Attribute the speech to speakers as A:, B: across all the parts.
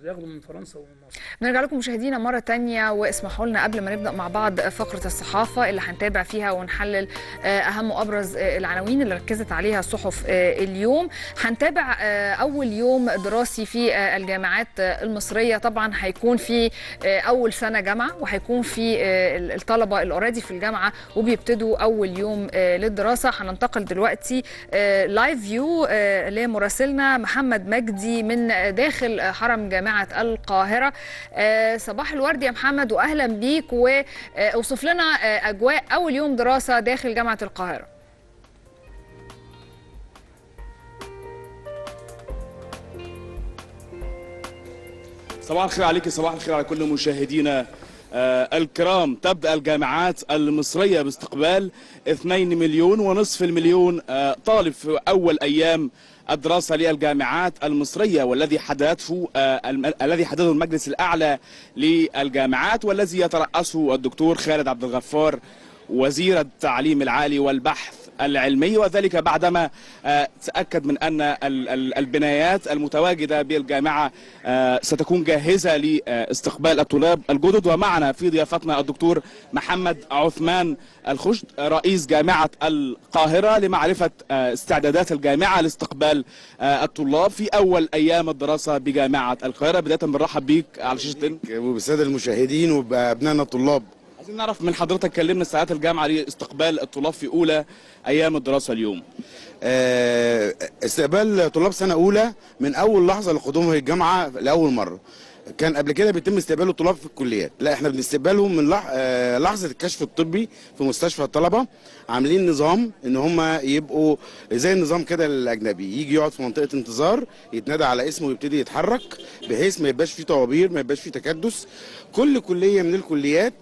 A: ياخدوا من فرنسا ومن مصر
B: نرجع لكم مشاهدينا مرة تانية واسمحوا لنا قبل ما نبدأ مع بعض فقرة الصحافة اللي هنتابع فيها ونحلل آه، أهم وأبرز آه، العناوين اللي ركزت عليها الصحف آه، اليوم هنتابع آه، أول يوم دراسي في آه، الجامعات آه، المصرية طبعا هيكون في آه، أول سنة جامعة وهيكون في آه، الطلبة اللي اوريدي في الجامعة وبيبتدوا أول يوم آه، للدراسة هننتقل دلوقتي آه، لايف فيو آه، لمراسلنا محمد مجدي من داخل آه، حرم جامعة القاهرة آه، صباح الورد يا محمد واهلا بيك واوصف لنا آه، اجواء اول يوم دراسه داخل جامعه القاهره
C: صباح الخير عليك صباح الخير على كل مشاهدينا آه، الكرام تبدأ الجامعات المصرية باستقبال 2 مليون ونصف المليون آه، طالب في أول أيام الدراسة للجامعات المصرية والذي حددته آه، الم- الذي حدده المجلس الأعلى للجامعات والذي يترأسه الدكتور خالد عبد الغفار وزير التعليم العالي والبحث العلمي وذلك بعدما آه، تأكد من أن ال- ال- البنايات المتواجدة بالجامعة آه، ستكون جاهزة لاستقبال الطلاب الجدد ومعنا في ضيافتنا الدكتور محمد عثمان الخشد رئيس جامعة القاهرة لمعرفة آه، استعدادات الجامعة لاستقبال آه، الطلاب في أول أيام الدراسة بجامعة القاهرة بداية بنرحب بيك على شاشة
D: وبالساده المشاهدين وبابنائنا الطلاب
C: عايزين نعرف من حضرتك كلمنا ساعات الجامعة لاستقبال الطلاب في أولى أيام الدراسة اليوم
D: آه، استقبال طلاب سنه اولى من اول لحظه لقدومهم الجامعه لاول مره كان قبل كده بيتم استقبال الطلاب في الكليات لا احنا بنستقبلهم من لح... آه، لحظه الكشف الطبي في مستشفى الطلبه عاملين نظام ان هم يبقوا زي النظام كده الاجنبي يجي يقعد في منطقه انتظار يتنادى على اسمه ويبتدي يتحرك بحيث ما يبقاش فيه طوابير ما يبقاش فيه تكدس كل كليه من الكليات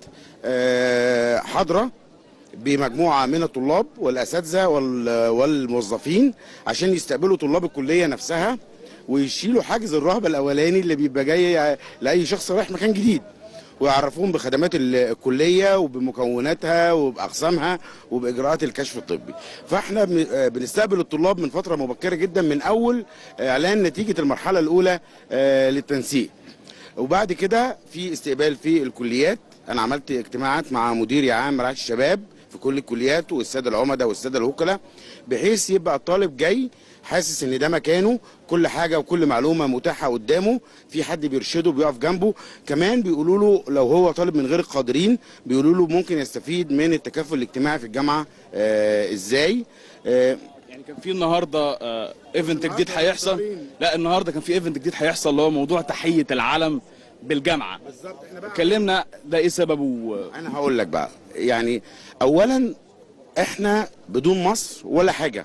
D: آه، حاضره بمجموعه من الطلاب والاساتذه وال- والموظفين عشان يستقبلوا طلاب الكليه نفسها ويشيلوا حاجز الرهبه الاولاني اللي بيبقى جاي لاي شخص رايح مكان جديد ويعرفوهم بخدمات ال- الكليه وبمكوناتها وباقسامها وباجراءات الكشف الطبي فاحنا بن- آه، بنستقبل الطلاب من فتره مبكره جدا من اول اعلان نتيجه المرحله الاولى آه، للتنسيق وبعد كده في استقبال في الكليات انا عملت اجتماعات مع مدير عام رعايه الشباب في كل الكليات والساده العمداء والساده الوكلاء بحيث يبقى الطالب جاي حاسس ان ده مكانه كل حاجه وكل معلومه متاحه قدامه في حد بيرشده بيقف جنبه كمان بيقولوا له لو هو طالب من غير القادرين بيقولوا له ممكن يستفيد من التكافل الاجتماعي في الجامعه آه ازاي آه
C: يعني كان في النهارده ايفنت جديد هيحصل لا النهارده كان في ايفنت جديد هيحصل اللي هو موضوع تحيه العلم بالجامعه
D: بالظبط احنا بقى
C: كلمنا ده ايه سببه
D: انا هقول لك بقى يعني اولا احنا بدون مصر ولا حاجه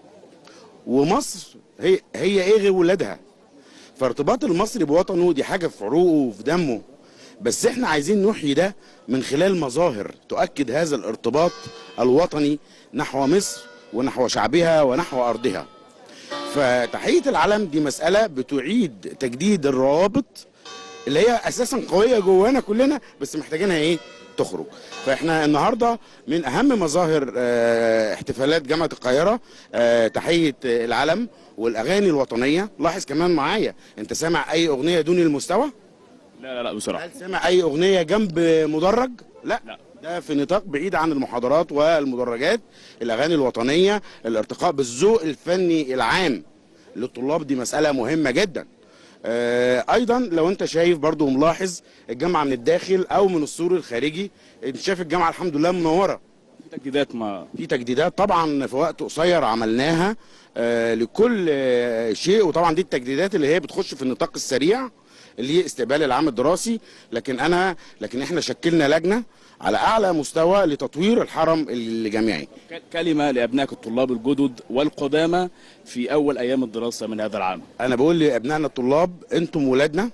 D: ومصر هي هي ايه غير ولادها فارتباط المصري بوطنه دي حاجه في عروقه وفي دمه بس احنا عايزين نحيي ده من خلال مظاهر تؤكد هذا الارتباط الوطني نحو مصر ونحو شعبها ونحو ارضها فتحيه العلم دي مساله بتعيد تجديد الروابط اللي هي اساسا قويه جوانا كلنا بس محتاجينها ايه تخرج فاحنا النهارده من اهم مظاهر آه، احتفالات جامعه القاهره آه، تحيه آه، العلم والاغاني الوطنيه لاحظ كمان معايا انت سامع اي اغنيه دون المستوى
C: لا لا لا بصراحه
D: هل سامع اي اغنيه جنب مدرج لا
C: لا.
D: ده في نطاق بعيد عن المحاضرات والمدرجات الاغاني الوطنيه الارتقاء بالذوق الفني العام للطلاب دي مساله مهمه جدا آه، ايضا لو انت شايف برضو ملاحظ الجامعه من الداخل او من السور الخارجي انت شايف الجامعه الحمد لله منوره
C: في تجديدات ما
D: في تجديدات طبعا في وقت قصير عملناها آه، لكل آه، شيء وطبعا دي التجديدات اللي هي بتخش في النطاق السريع اللي هي استقبال العام الدراسي لكن انا لكن احنا شكلنا لجنه على اعلى مستوى لتطوير الحرم الجامعي
C: ك- كلمه لابنائك الطلاب الجدد والقدامى في اول ايام الدراسه من هذا العام
D: انا بقول لابنائنا الطلاب انتم ولادنا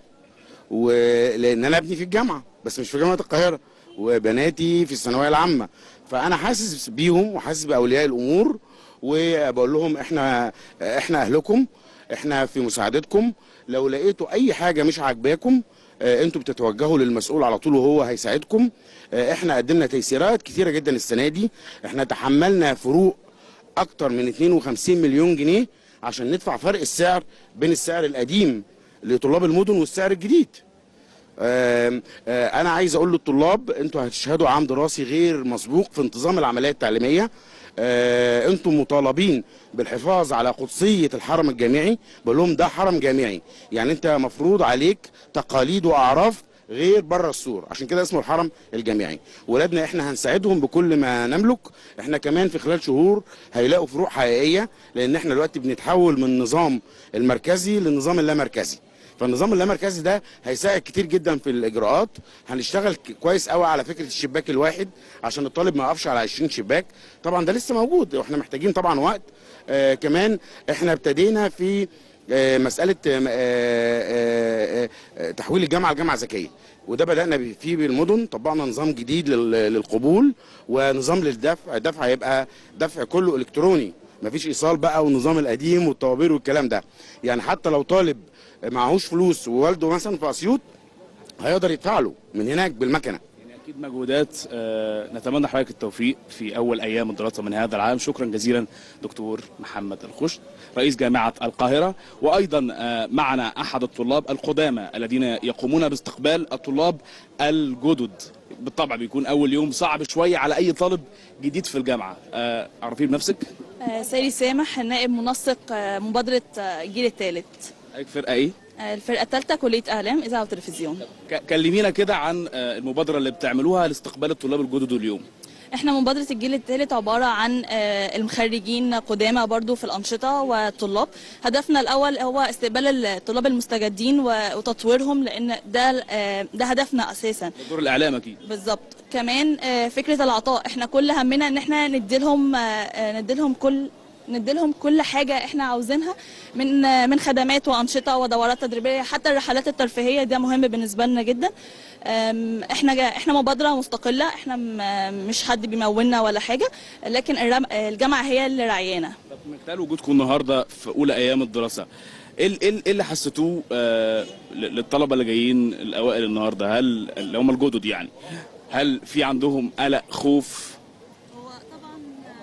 D: ولان انا ابني في الجامعه بس مش في جامعه القاهره وبناتي في الثانويه العامه فانا حاسس بيهم وحاسس باولياء الامور وبقول لهم احنا احنا اهلكم احنا في مساعدتكم لو لقيتوا اي حاجه مش عاجباكم آه، انتوا بتتوجهوا للمسؤول على طول وهو هيساعدكم آه، احنا قدمنا تيسيرات كتيره جدا السنه دي احنا تحملنا فروق اكتر من 52 مليون جنيه عشان ندفع فرق السعر بين السعر القديم لطلاب المدن والسعر الجديد آم، آه، انا عايز اقول للطلاب انتوا هتشهدوا عام دراسي غير مسبوق في انتظام العمليه التعليميه آه، انتم مطالبين بالحفاظ على قدسيه الحرم الجامعي بقول لهم ده حرم جامعي يعني انت مفروض عليك تقاليد واعراف غير بره السور عشان كده اسمه الحرم الجامعي ولادنا احنا هنساعدهم بكل ما نملك احنا كمان في خلال شهور هيلاقوا فروق حقيقيه لان احنا دلوقتي بنتحول من النظام المركزي للنظام اللامركزي فالنظام اللامركزي ده هيساعد كتير جدا في الاجراءات هنشتغل ك- كويس قوي على فكره الشباك الواحد عشان الطالب ما يقفش على 20 شباك طبعا ده لسه موجود واحنا محتاجين طبعا وقت آه كمان احنا ابتدينا في آه مساله آه آه آه آه تحويل الجامعه لجامعه ذكيه وده بدانا ب- فيه بالمدن طبقنا نظام جديد لل- للقبول ونظام للدفع الدفع هيبقى دفع كله الكتروني مفيش ايصال بقى والنظام القديم والطوابير والكلام ده يعني حتى لو طالب معهوش فلوس ووالده مثلا في اسيوط هيقدر يدفع له من هناك بالمكنه
C: يعني اكيد مجهودات آه، نتمنى حضرتك التوفيق في اول ايام الدراسه من هذا العام شكرا جزيلا دكتور محمد الخشت رئيس جامعه القاهره وايضا آه، معنا احد الطلاب القدامى الذين يقومون باستقبال الطلاب الجدد بالطبع بيكون اول يوم صعب شويه على اي طالب جديد في الجامعه آه، عرفيه بنفسك
A: آه، ساري سامح نائب منسق آه، مبادرة آه، الجيل الثالث
C: حضرتك فرقه ايه
A: الفرقة الثالثة كلية إعلام إذاعة وتلفزيون
C: ك- كلمينا كده عن آه، المبادره اللي بتعملوها لاستقبال الطلاب الجدد اليوم
A: احنا مبادرة الجيل الثالث عبارة عن آه، المخرجين قدامى برضو في الأنشطة والطلاب هدفنا الأول هو استقبال الطلاب المستجدين و- وتطويرهم لأن ده آه، ده هدفنا أساسا
C: دور الاعلام اكيد
A: بالظبط كمان آه، فكرة العطاء احنا كل همنا ان احنا نديلهم آه، آه، نديلهم كل نديلهم كل حاجة احنا عاوزينها من آه، من خدمات وأنشطة ودورات تدريبية حتى الرحلات الترفيهية ده مهم بالنسبة لنا جدا آم، احنا جا احنا مبادرة مستقلة احنا م- مش حد بيمولنا ولا حاجة لكن الرم- الجامعة هي اللي راعيانا
C: طب من خلال وجودكم النهارده في اولى ايام الدراسه ايه ال- ايه ال- إيه اللي حسيتوه آه، ل- للطلبه اللي جايين الاوائل النهارده هل اللي هم الجدد يعني هل في عندهم قلق خوف
A: هو طبعا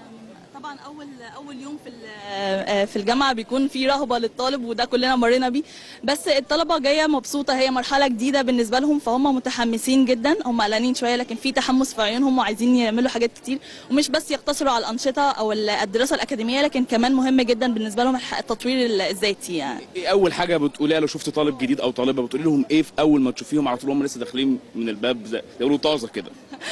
A: طبعا اول اول يوم في في الجامعه بيكون في رهبه للطالب وده كلنا مرينا بيه بس الطلبه جايه مبسوطه هي مرحله جديده بالنسبه لهم فهم متحمسين جدا هم قلقانين شويه لكن في تحمس في عيونهم وعايزين يعملوا حاجات كتير ومش بس يقتصروا على الانشطه او الدراسه الاكاديميه لكن كمان مهم جدا بالنسبه لهم الح- التطوير الذاتي يعني
C: ايه اول حاجه بتقوليها لو شفت طالب جديد او طالبه بتقولي لهم ايه في اول ما تشوفيهم على طول هم لسه داخلين من الباب زي يقولوا طازه كده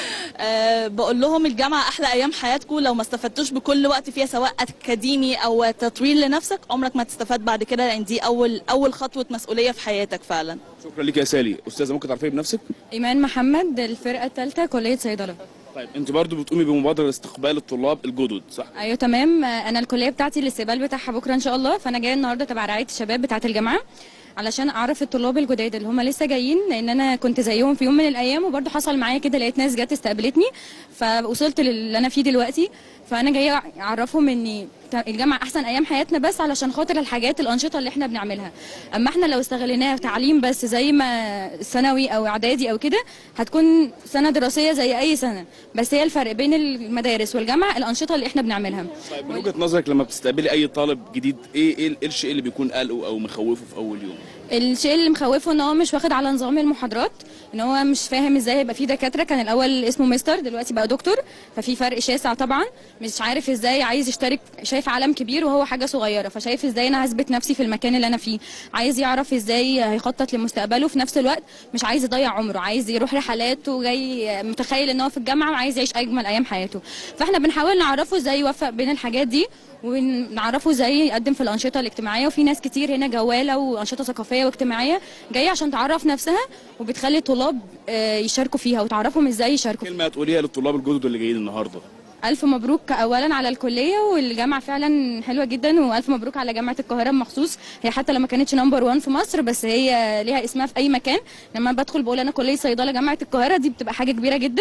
A: أه بقول لهم الجامعة أحلى أيام حياتكم لو ما استفدتوش بكل وقت فيها سواء أكاديمي أو تطوير لنفسك عمرك ما تستفاد بعد كده لأن دي أول أول خطوة مسؤولية في حياتك فعلا
C: شكرا لك يا سالي استاذه ممكن تعرفي بنفسك
E: إيمان محمد الفرقة الثالثة كلية صيدلة
C: طيب انت برضو بتقومي بمبادره لاستقبال الطلاب الجدد صح
E: أيوة تمام أنا الكلية بتاعتي الاستقبال بتاعها بكرة إن شاء الله فأنا جاية النهاردة تبع رعاية الشباب بتاعة الجامعة علشان أعرف الطلاب الجداد اللي هم لسه جايين لأن أنا كنت زيهم في يوم من الأيام وبرضه حصل معايا كده لقيت ناس جت استقبلتني فوصلت للي أنا فيه دلوقتي فأنا جاية أعرفهم إن الجامعة أحسن أيام حياتنا بس علشان خاطر الحاجات الأنشطة اللي إحنا بنعملها أما إحنا لو استغليناها في تعليم بس زي ما ثانوي أو إعدادي أو كده هتكون سنة دراسية زي أي سنة بس هي الفرق بين المدارس والجامعة الأنشطة اللي إحنا بنعملها
C: طيب من وجهه نظرك لما بتستقبلي اي طالب جديد ايه ايه إيه الشيء اللي بيكون قلقه او مخوفه في اول يوم
E: الشيء اللي مخوفه ان هو مش واخد على نظام المحاضرات ان هو مش فاهم ازاي هيبقى في دكاتره كان الاول اسمه مستر دلوقتي بقى دكتور ففي فرق شاسع طبعا مش عارف ازاي عايز يشترك شايف عالم كبير وهو حاجه صغيره فشايف ازاي انا هثبت نفسي في المكان اللي انا فيه عايز يعرف ازاي هيخطط لمستقبله في نفس الوقت مش عايز يضيع عمره عايز يروح رحلات وجاي متخيل ان هو في الجامعه وعايز يعيش اجمل ايام حياته فاحنا بنحاول نعرفه ازاي يوفق بين الحاجات دي ونعرفه ازاي يقدم في الانشطه الاجتماعيه وفي ناس كتير هنا جواله وانشطه ثقافيه واجتماعيه جايه عشان تعرف نفسها وبتخلي الطلاب آه، يشاركوا فيها وتعرفهم ازاي يشاركوا
C: كلمه تقوليها للطلاب الجدد اللي جايين النهارده
E: ألف مبروك أولا على الكلية والجامعة فعلا حلوة جدا وألف مبروك على جامعة القاهرة مخصوص هي حتى لما كانتش نمبر 1 في مصر بس هي ليها اسمها في أي مكان لما بدخل بقول أنا كلية صيدلة جامعة القاهرة دي بتبقى حاجة كبيرة جدا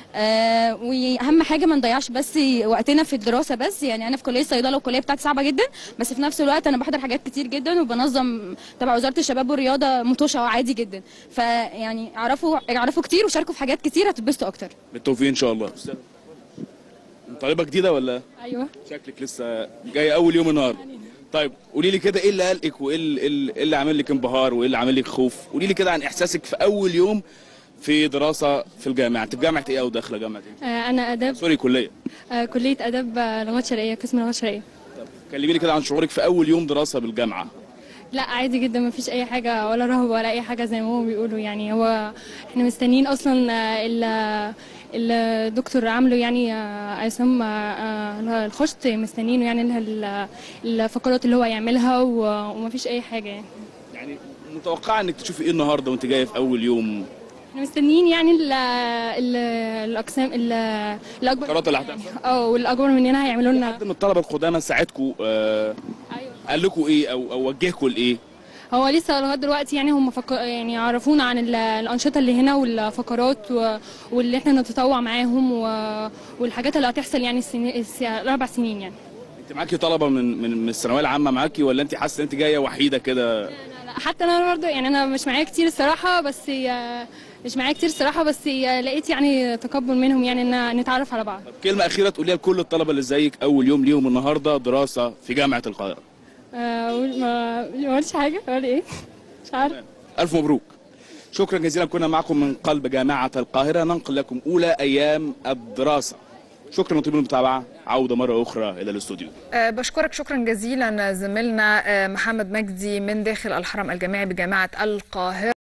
E: آه وأهم حاجة ما نضيعش بس وقتنا في الدراسة بس يعني أنا في كلية صيدلة والكلية بتاعتي صعبة جدا بس في نفس الوقت أنا بحضر حاجات كتير جدا وبنظم تبع وزارة الشباب والرياضة مطوشة عادي جدا فيعني اعرفوا اعرفوا كتير وشاركوا في حاجات كتير هتتبسطوا أكتر
C: بالتوفيق ان شاء الله طالبه جديده ولا
E: أيوه
C: شكلك لسه جاي اول يوم النهارده طيب قولي لي كده ايه اللي قلقك وايه اللي, إيه اللي عامل لك انبهار وايه اللي عامل لك خوف قولي لي كده عن احساسك في اول يوم في دراسه في الجامعه انت في جامعه ايه او داخله جامعه ايه
F: آه، أنا آداب
C: سوري كليه
F: آه، كلية آداب آه، لغات شرقية قسم لغات شرقية
C: طب كلميني كده عن شعورك في اول يوم دراسه بالجامعه
F: لا عادي جدا مفيش أي حاجة ولا رهبة ولا أي حاجة زي ما هم بيقولوا يعني هو احنا مستنيين أصلا آه، ال- الدكتور عامله يعني آه، عصام آه، آه، الخشت مستنيينه يعني لها ال- الفقرات اللي هو يعملها و- ومفيش أي حاجة يعني
C: يعني متوقعه انك تشوفي ايه النهارده وانت جايه في اول يوم
F: احنا مستنيين يعني ال ال الأقسام ال- الأكبر
C: الفقرات اللي هتحصل
F: اه والأكبر مننا هيعملوا لنا
C: حد من الطلبه القدامى ساعدكم آه
F: أيوه
C: قال لكم ايه او او وجهكم لايه
F: هو لسه لغايه دلوقتي يعني هم فك... يعني عرفونا عن ال- الانشطه اللي هنا والفقرات و... واللي احنا نتطوع معاهم و... والحاجات اللي هتحصل يعني السنين الس... الاربع سنين يعني
C: انت معاكي طلبه من من من الثانويه العامه معاكي ولا انت حاسه ان انت جايه وحيده كده
F: لا، لا، حتى انا برضه يعني انا مش معايا كتير الصراحه بس آه، مش معايا كتير الصراحه بس آه، لقيت يعني تقبل منهم يعني ان نتعرف على بعض
C: طب كلمه اخيره تقوليها لكل الطلبه اللي زيك اول يوم ليهم النهارده دراسه في جامعه القاهره
F: آه، أقول- ما ما قلتش حاجه ولا ايه مش عارفه
C: الف مبروك شكرا جزيلا كنا معكم من قلب جامعه القاهره ننقل لكم اولى ايام الدراسه شكرا لطيب المتابعه عوده مره اخرى الى الاستوديو
B: آه، بشكرك شكرا جزيلا زميلنا آه، محمد مجدي من داخل الحرم الجامعي بجامعة القاهرة